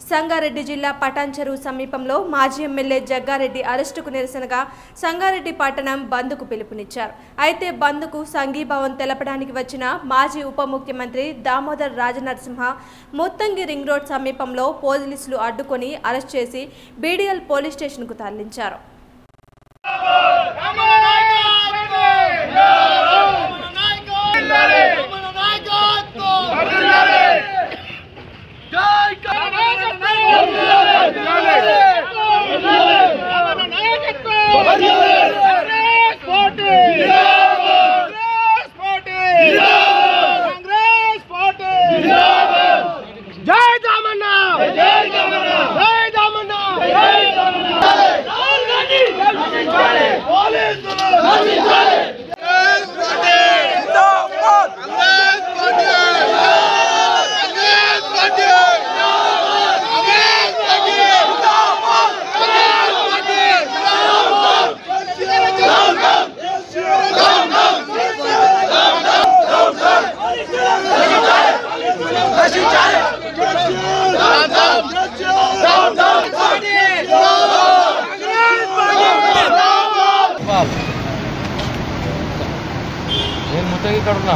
సంగారెడ్డి జిల్లా పటాన్చెరు సమీపంలో మాజీ ఎమ్మెల్యే జగ్గారెడ్డి అరెస్టుకు నిరసనగా సంగారెడ్డి పట్టణం బంద్కు పిలుపునిచ్చారు అయితే బంద్కు సంఘీభావం తెలపడానికి వచ్చిన మాజీ ఉప ముఖ్యమంత్రి దామోదర్ రాజనరసింహ ముత్తంగి రింగ్ రోడ్ సమీపంలో పోలీసులు అడ్డుకొని అరెస్ట్ చేసి బీడీఎల్ పోలీస్ స్టేషన్కు తరలించారు జై దామన్న జై దామన్న జై దామన్న జై దామన్న రాహుల్ గాంధీ రక్షించాలి పోలీసులు రక్షించాలి బాబు నేను ముత్తగి ఇక్కడ ఉన్నా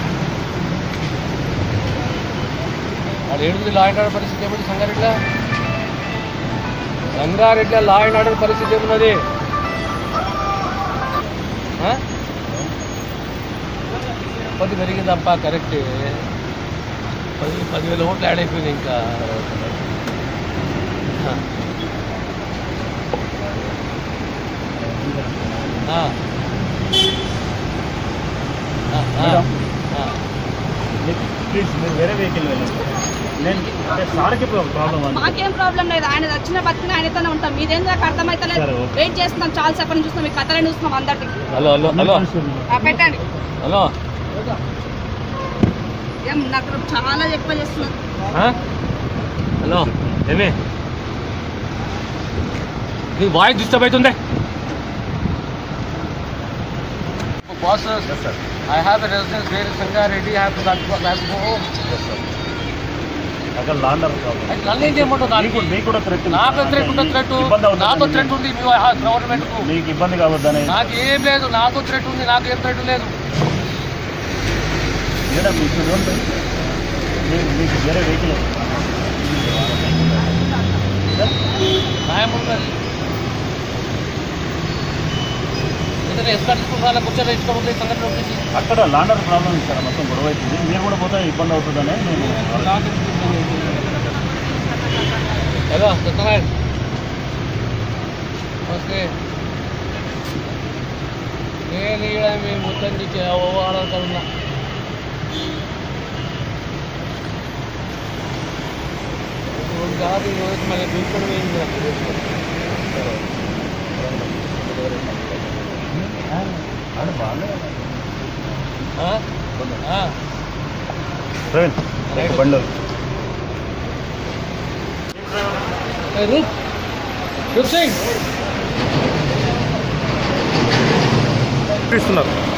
వాళ్ళు ఏడుగుది లా అండ్ ఆర్డర్ పరిస్థితి ఏమిటి సంగారెడ్డిలో సంగారెడ్డిలో లా అండ్ ఆర్డర్ పరిస్థితి ఏమున్నది ఆ? పది పెరిగిందప్ప కరెక్ట్ పది పదివేల ఓట్లు యాడ్ అయిపోయినాయి ఇంకా ఆ. ఆ. ఆ. ఆ. ప్లీజ్ మీరు వేరే వెహికల్ వెళ్ళండి నేను అంటే సార్కి ప్రాబ్లం ఉంది మాకేం ప్రాబ్లం లేదు ఆయన వచ్చిన బతికిన ఆయనతోనే ఉంటాం మీదేం నాకు అర్థమైతలేదు సరే, ఓకే. వెయిట్ చేస్తున్నాం చాలా సేపటి నుంచి చూస్తున్నాం మీ కథలని చూస్తున్నాం అందరికి హలో హలో హలో ఆ, పెట్టండి హలో ఏం నాకు చాలా ఎక్కువ చేస్తున్నారు ఆ? హలో ఏమే నీ వాయిస్ డిస్టర్బ్ అవుతుంది boss I have a residence where Sangareddy have to back home అక్కడ లాండర్ ప్రాబ్లం నన్ను ఏం చేయమంటావు మీకు దానికి మీకు కూడా థ్రెట్ నాకు థ్రెట్ ఉంటుంది థ్రెట్ ఇబ్బంది అవుతుంది నాతో థ్రెట్ ఉంది మీ గవర్నమెంట్ కు మీకు ఇబ్బంది కావద్దని నాకు ఏం లేదు నాతో థ్రెట్ ఉంది నాకు ఏం థ్రెట్ లేదు మేడం మీకు ఇవ్వండి. మీకు మీకు వేరే వెహికల్ న్యాయం ఉన్నది ఏదైనా ఎస్కాట్ తీసుకుని కూర్చొని ఇష్టం సంఘటన వచ్చేసి అక్కడ లాండర్ ప్రాబ్లం ఇక్కడ మొత్తం గొడవ అవుతుంది మీరు కూడా పోతే ఇబ్బంది అవుతుందని నేను హలో సత్యనారాయణ ఓకే నేను ఇక్కడ మీ మొత్తం నుంచి ఉన్నా ఇప్పుడు కాదు ఈరోజు మళ్ళీ తీసుకొని పోయింది అది బాగానే ఆ? ఆ. ప్రవీణ్ రైట్ బండి ఏ, రూప్ రూప్ సింగ్ ఇస్తున్నారు